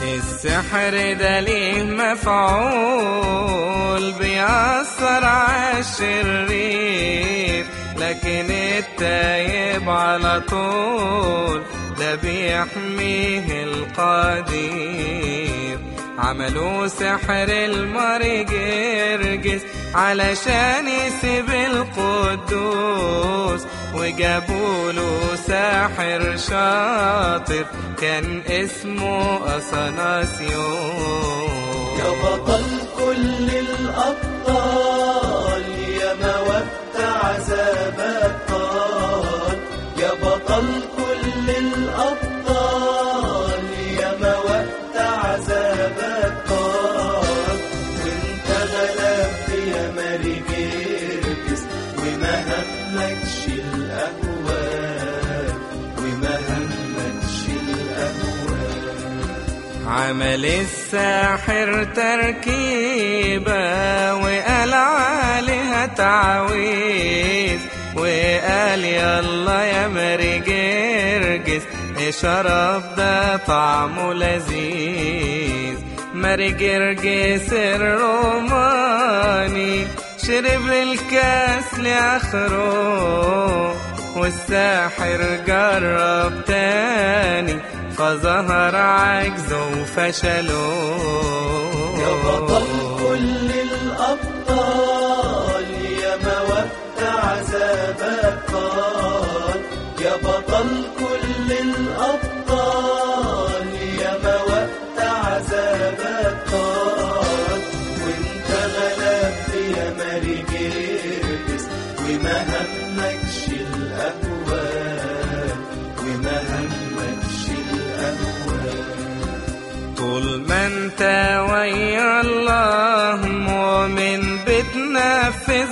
السحر ده ليه مفعول بيأثر عالشرير لكن التايب على طول ده بيحميه القدير عملوا سحر المار جرجس علشان يسيب القدوس وجابوا له ساحر شاطر كان اسمه أثناسيوس يا بطل كل الأبطال يا موت عذابك طال يا بطل كل الأبطال يا موت عذابك طال وانت غلبت يا ماري جرجس وما همكش الأهوال وما همكش الأهوال عمل الساحر تركيبة وقال عليها تعويذ وقال يلا يا ماري جرجس اشرب ده طعمه لذيذ ماري جرجس الروماني شرب الكاس لآخره والساحر جرب تاني فظهر عجزه وفشله يا بطل كل الأبطال يا موت عذابك طال يا بطل كل الأبطال يا موت عذابك طال وانت غلبت يا ماري جرجس وما همكش الأهوال وما همكش الأهوال طول ما انت ويا الله مؤمن بتنفذ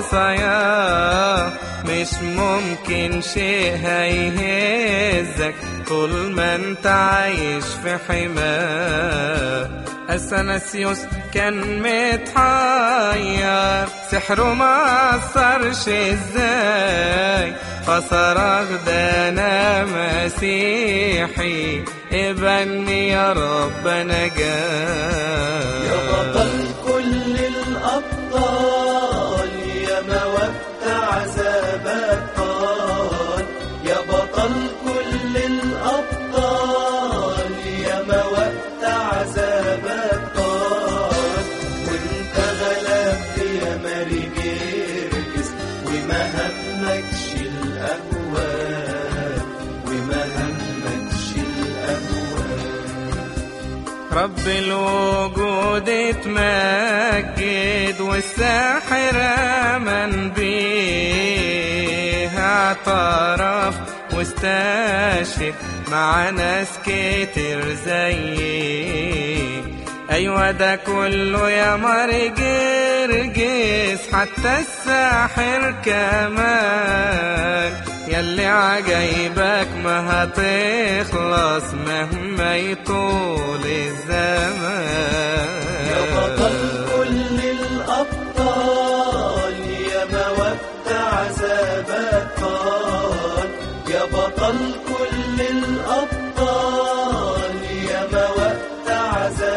وصاياه مش ممكن شيء هيهزك طول ما انت عايش في حماه اثناسيوس كان متحير سحره ما اثرش ازاي فصرخ ده انا مسيحي ابني يا رب نجاه يا بطل كل الأبطال يا موت عذابك طال يا بطل كل الأبطال يا موت عذابك طال وانت غلبت يا ماري جرجس وما همكش الأهوال وما همكش الأهوال رب الوجود اتمجد والساحر امن بيه اعترف واستشهد مع ناس كتير زيي ايوه ده كله يا ماري جرجس حتى الساحر كمان ياللي عجايبك ما هتخلص مهما يطول الزمان يا بطل كل الأبطال يا موت عذابك طال يا بطل كل الأبطال يا موت عذابك